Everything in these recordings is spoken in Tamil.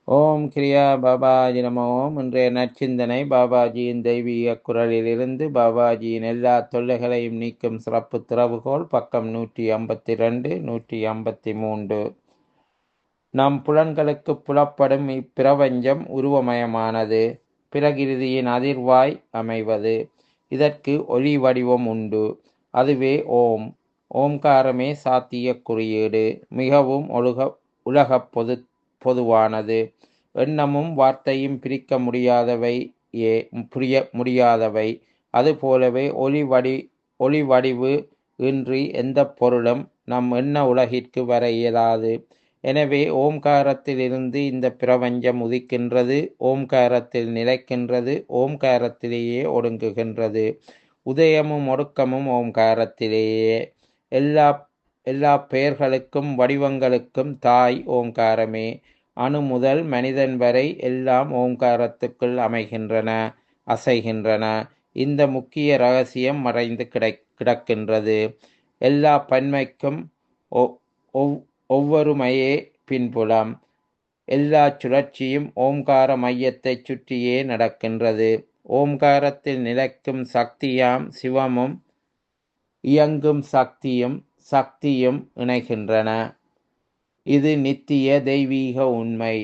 ஓம் கிரியா பாபாஜி நம ஓம் இன்றைய நற்சிந்தனை பாபாஜியின் தெய்வீக குரலிலிருந்து பாபாஜியின் எல்லா தொல்லைகளையும் நீக்கும் சிறப்பு திறவுகோல் பக்கம் நூற்றி ஐம்பத்தி ரெண்டு நூற்றி ஐம்பத்தி மூன்று நம் புலன்களுக்கு புலப்படும் இப்பிரபஞ்சம் உருவமயமானது பிரகிருதியின் அதிர்வாய் அமைவது இதற்கு ஒளி வடிவம் உண்டு அதுவே ஓம் ஓம்காரமே சாத்திய குறியீடு மிகவும் ஒழுக உலக பொது பொதுவானது எண்ணமும் வார்த்தையும் பிரிக்க முடியாதவை ஏ புரிய முடியாதவை அதுபோலவே ஒளி வடி ஒளி வடிவு இன்றி எந்த பொருளும் நம் எண்ண உலகிற்கு வர இயலாது எனவே ஓம்காரத்திலிருந்து இந்த பிரபஞ்சம் உதிக்கின்றது ஓம்காரத்தில் நிலைக்கின்றது ஓம்காரத்திலேயே ஒடுங்குகின்றது உதயமும் ஒடுக்கமும் ஓம்காரத்திலேயே எல்லா எல்லா பெயர்களுக்கும் வடிவங்களுக்கும் தாய் ஓம்காரமே அணு முதல் மனிதன் வரை எல்லாம் ஓம்காரத்துக்குள் அமைகின்றன அசைகின்றன இந்த முக்கிய ரகசியம் மறைந்து கிடை கிடக்கின்றது எல்லா பன்மைக்கும் ஒவ்வொருமையே பின்புலம் எல்லா சுழற்சியும் ஓம்கார மையத்தை சுற்றியே நடக்கின்றது ஓம்காரத்தில் நிலைக்கும் சக்தியாம் சிவமும் இயங்கும் சக்தியும் சக்தியும் இணைகின்றன இது நித்திய தெய்வீக உண்மை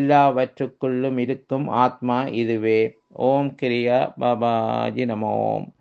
எல்லாவற்றுக்குள்ளும் இருக்கும் ஆத்மா இதுவே ஓம் கிரியா பாபாஜி நமோம்